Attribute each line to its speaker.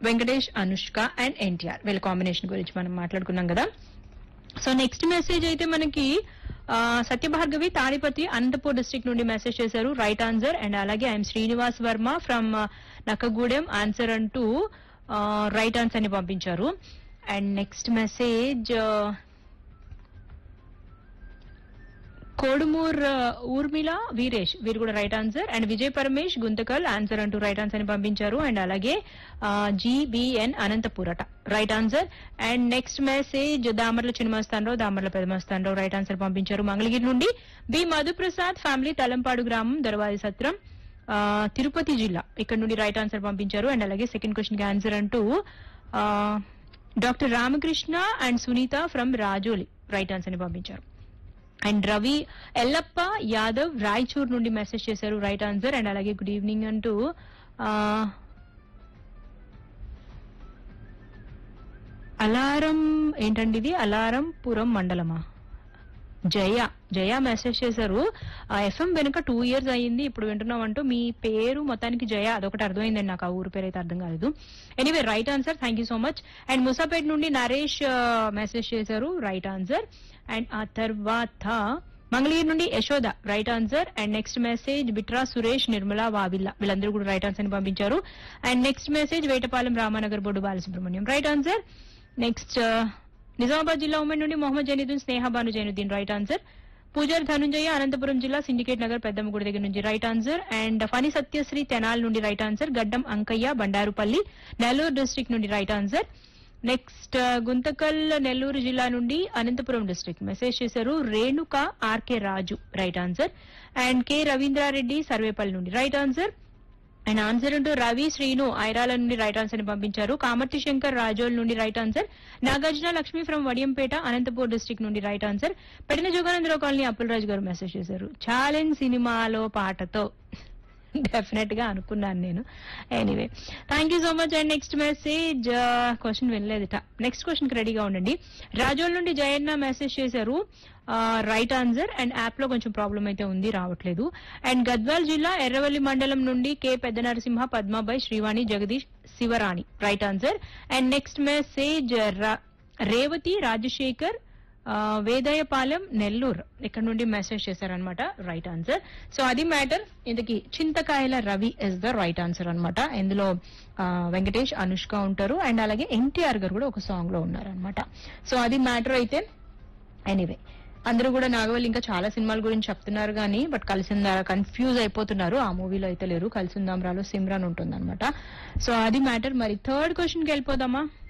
Speaker 1: Venkatesh Anushka and NTR వీళ్ళ combination గురించి మనం మాట్లాడుకున్నాం కదా సో నెక్స్ట్ మెసేజ్ అయితే మనకి ఆ, సత్యభార్గవి తాడిపత్రి అనంతపూర్ డిస్ట్రిక్ట్ నుండి మెసేజ్ చేశారు రైట్ ఆన్సర్ అండ్ అలాగే I M Srinivas Varma from Nakkagudem answer అంటూ రైట్ ఆన్సర్ అని పంపించారు అండ్ నెక్స్ట్ మెసేజ్ కోడుమూర్ ఆ, ఊర్మిళ వీరేష్ వీరు కూడా right answer and Vijay Paramesh Guntakal answer అంటూ రైట్ ఆన్సర్ అని పంపించారు అండ్ అలాగే జీబీఎన్ అనంతపూర్ అట right answer and next message Damarla Chinnamastanarao Damarla Pedamastanarao right answer పంపించారు మంగళగిరి నుండి బి మధుప్రసాద్ ఫ్యామిలీ తలంపాడు గ్రామం దొరవాది సత్రం ఆ, తిరుపతి జిల్లా ఇక్కడ నుండి రైట్ ఆన్సర్ పంపించారు అండ్ అలాగే సెకండ్ క్వశ్చన్ కి ఆన్సర్ అంటూ doctor Ramakrishna and Sunitha from Rajoli right answer ని పంపించారు అండ్ రవి ఎల్లప్ప యాదవ్ రాయచూర్ నుండి మెసేజ్ చేశారు రైట్ ఆన్సర్ అండ్ అలాగే గుడ్ ఈవినింగ్ అంటూ ఆ, అలారం ఏంటండి ఇది అలారం పురం మండలమా జయ జయ మెసేజ్ చేశారు ఆ ఎఫ్ఎం వెనుక టూ ఇయర్స్ అయ్యింది ఇప్పుడు వింటున్నాం అంటూ మీ పేరు మొత్తానికి జయ అదొకటి అర్థమైందండి నాకు ఆ ఊరు పేరు అయితే అర్థం కాలేదు anyway right answer thank you so much and Musapet నుండి నరేష్ మెసేజ్ చేశారు రైట్ ఆన్సర్ అండ్ ఆ తర్వాత మంగళగిరి నుండి Yashoda right answer and next message Bitra Suresh Nirmala Vavilla వీళ్ళందరూ కూడా రైట్ ఆన్సర్ ని పంపించారు and next message Vetapalem Ramanagar Boddu Balasubrahmanyam right answer next Nizamabad జిల్లా ఉమెన్ నుండి మొహమ్మద్ జైనుద్దీన్ స్నేహ భాను జైనుద్దీన్ రైట్ ఆన్సర్ పూజారి ధనుంజయ అనంతపురం జిల్లా సిండికేట్ నగర్ పెద్దమ్మ గుడి దగ్గర నుంచి right answer and Phani Satyasri Tenali నుండి right answer Gaddam Ankaiah Bandarupalli Nellore district నుండి right answer next Guntakal Nellore జిల్లా నుండి అనంతపురం డిస్ట్రిక్ట్ మెసేజ్ చేశారు Renuka R K Raju right answer and K Ravindra Reddy Sarvepalli నుండి రైట్ ఆన్సర్ అండ్ ఆన్సర్ అంటూ రవి శ్రీను ఐరాల నుండి రైట్ ఆన్సర్ ని పంపించారు కామర్తి శంకర్ రాజోల్ నుండి right answer Nagarjuna Lakshmi from Vadiyampeta Anantapur district నుండి రైట్ ఆన్సర్ పెట్టిన జోగానందరావు కాలనీ అప్పులరాజు గారు మెసేజ్ చేశారు ఛాలెంజ్ సినిమాలో పాటతో డెఫినెట్ గా అనుకున్నాను నేను anyway thank you so much and next message question వినలేదుట నెక్స్ట్ క్వశ్చన్ కి రెడీగా ఉండండి రాజోల్ నుండి జయన్న మెసేజ్ చేశారు రైట్ ఆన్సర్ అండ్ యాప్ లో కొంచెం ప్రాబ్లం అయితే ఉంది రావట్లేదు అండ్ గద్వాల్ జిల్లా ఎర్రవల్లి మండలం నుండి K Pedda Narasimha Padmabai Srivani Jagadish Sivarani right answer and next message Revathi Rajasekhar ఆ, వేదయపాలెం నెల్లూరు ఇక్కడ నుండి మెసేజ్ చేశారనమాట రైట్ ఆన్సర్ సో అది మ్యాటర్ ఇంతకీ Chintakayala Ravi is the right answer అన్నమాట ఇందులో ఆ, వెంకటేష్ అనుష్క ఉంటారు అండ్ అలాగే ఎన్టీఆర్ గారు కూడా ఒక సాంగ్ లో ఉన్నారనమాట సో అది మ్యాటర్ అయితే ఎనీవే అందరూ కూడా నాగవల్లి ఇంకా చాలా సినిమాల గురించి చెప్తున్నారు కానీ బట్ కలిసిందా కన్ఫ్యూజ్ అయిపోతున్నారు ఆ మూవీలో అయితే లేరు కలిసిందాం రాలో సిమ్రాన్ ఉంటుంది అనమాట సో అది మ్యాటర్ మరి థర్డ్ క్వశ్చన్కి వెళ్ళిపోదామా